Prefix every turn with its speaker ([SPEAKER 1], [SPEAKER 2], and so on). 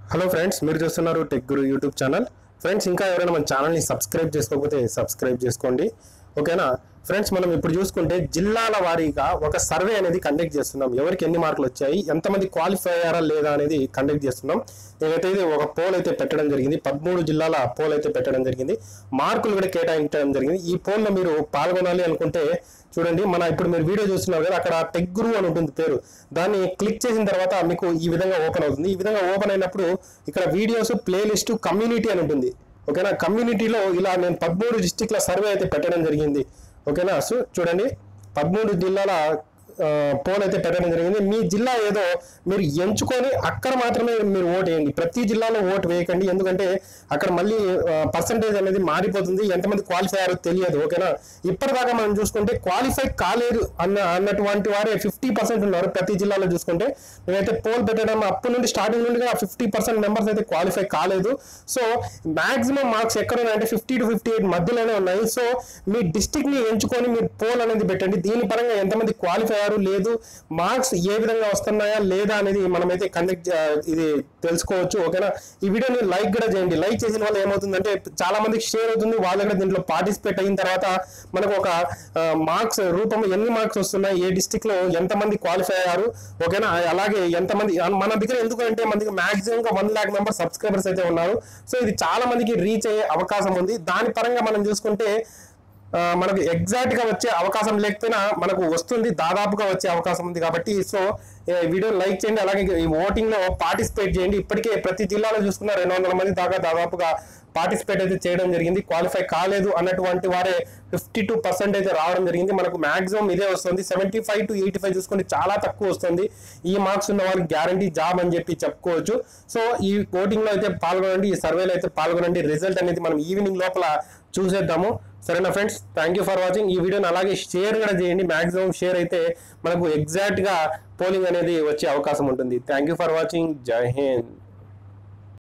[SPEAKER 1] hello friends మీరు చూస్తున్నారు tech guru YouTube channel friends ఇంకా ఎవరైనా మన ఛానల్ని సబ్స్క్రైబ్ చేసుకోకపోతే సబ్స్క్రైబ్ చేసుకోండి ఓకేనా ఫ్రెండ్స్ మనం ఇప్పుడు చూసుకుంటే జిల్లాల వారీగా ఒక సర్వే అనేది కండక్ట్ చేస్తున్నాం ఎవరికి ఎన్ని మార్కులు వచ్చాయి ఎంతమంది క్వాలిఫై అయ్యారా లేదా అనేది కండక్ట్ చేస్తున్నాం నేనైతే ఇది ఒక పోల్ అయితే పెట్టడం జరిగింది పదమూడు జిల్లాల పోల్ అయితే పెట్టడం జరిగింది మార్కులు కూడా కేటాయించడం జరిగింది ఈ పోల్లో మీరు పాల్గొనాలి అనుకుంటే చూడండి మన ఇప్పుడు మీరు వీడియో చూస్తున్నారు కదా అక్కడ టెక్ గురు అని ఉంటుంది పేరు దాన్ని క్లిక్ చేసిన తర్వాత మీకు ఈ విధంగా ఓపెన్ అవుతుంది ఈ విధంగా ఓపెన్ అయినప్పుడు ఇక్కడ వీడియోస్ ప్లేలిస్ట్ కమ్యూనిటీ అని ఉంటుంది ఓకేనా కమ్యూనిటీలో ఇలా నేను పదమూడు డిస్టిక్ల సర్వే అయితే పెట్టడం జరిగింది ఓకేనా సో చూడండి పదమూడు జిల్లాల ఆ, పోల్ అయితే పెట్టడం జరిగింది మీ జిల్లా ఏదో మీరు ఎంచుకొని అక్కడ మాత్రమే మీరు ఓటు వేయండి ప్రతి జిల్లాలో ఓటు వేయకండి ఎందుకంటే అక్కడ మళ్ళీ పర్సంటేజ్ అనేది మారిపోతుంది ఎంతమంది క్వాలిఫై అయ్యారో తెలియదు ఓకేనా ఇప్పటిదాకా మనం చూసుకుంటే క్వాలిఫై కాలేరు అన్న అన్నటువంటి వారే ఫిఫ్టీ పర్సెంట్ ఉన్నారు ప్రతి జిల్లాలో చూసుకుంటే నేనైతే పోల్ పెట్టడం అప్పటి నుండి స్టార్టింగ్ నుండి ఫిఫ్టీ పర్సెంట్ మెంబర్స్ అయితే క్వాలిఫై కాలేదు సో మాక్సిమం మార్క్స్ ఎక్కడ ఉన్నాయంటే ఫిఫ్టీ టు ఫిఫ్టీ ఎయిట్ మధ్యలోనే ఉన్నాయి సో మీ డిస్టిక్ ని ఎంచుకొని మీరు పోల్ అనేది పెట్టండి దీని పరంగా ఎంతమంది క్వాలిఫై అయ్యారు లేదు మార్క్స్ ఏ విధంగా వస్తున్నాయా లేదా అనేది మనమైతే కండక్ట్ ఇది తెలుసుకోవచ్చు ఓకేనా ఈ వీడియోని లైక్ కూడా చేయండి లైక్ చేసిన వల్ల ఏమవుతుందంటే చాలా మందికి షేర్ అవుతుంది వాళ్ళు కూడా దీంట్లో పార్టిసిపేట్ అయిన తర్వాత మనకు ఒక మార్క్స్ రూపంలో ఎన్ని మార్క్స్ వస్తున్నాయి ఏ డిస్టిక్ లో ఎంతమంది క్వాలిఫై అయ్యారు ఓకేనా అలాగే ఎంతమంది మన దగ్గర ఎందుకంటే మన దగ్గర మాక్సిమం గా వన్ లాక్ మెంబర్ సబ్స్క్రైబర్స్ అయితే ఉన్నారు సో ఇది చాలా మందికి రీచ్ అయ్యే అవకాశం ఉంది దాని పరంగా మనం చూసుకుంటే ఆ, మనకు ఎగ్జాక్ట్ గా వచ్చే అవకాశం లేకపోయినా మనకు వస్తుంది దాదాపుగా వచ్చే అవకాశం ఉంది కాబట్టి సో ఈ వీడియో లైక్ చేయండి అలాగే ఈ ఓటింగ్ లో పార్టిసిపేట్ చేయండి ఇప్పటికే ప్రతి జిల్లాలో చూసుకున్న రెండు వందల మంది దాకా దాదాపుగా పార్టిసిపేట్ అయితే చేయడం జరిగింది క్వాలిఫై కాలేదు అన్నటువంటి వారే ఫిఫ్టీ టూ పర్సెంట్ అయితే రావడం జరిగింది మనకు మాక్సిమం ఇదే వస్తుంది seventy five to eighty five చూసుకుంటే చాలా తక్కువ వస్తుంది ఈ మార్క్స్ ఉన్న వాళ్ళకి గ్యారంటీ జాబ్ అని చెప్పి చెప్పుకోవచ్చు సో ఈ ఓటింగ్ లో అయితే పాల్గొనండి ఈ సర్వేలో అయితే పాల్గొనండి రిజల్ట్ అనేది మనం ఈవినింగ్ లోపల చూసేద్దాము సరేనా friends thank you for watching ఈ వీడియోని అలాగే షేర్ కూడా చేయండి మాక్సిమం షేర్ అయితే మనకు ఎగ్జాక్ట్ గా పోలింగ్ అనేది వచ్చే అవకాశం ఉంటుంది థ్యాంక్ యూ ఫర్ వాచింగ్ జై హింద్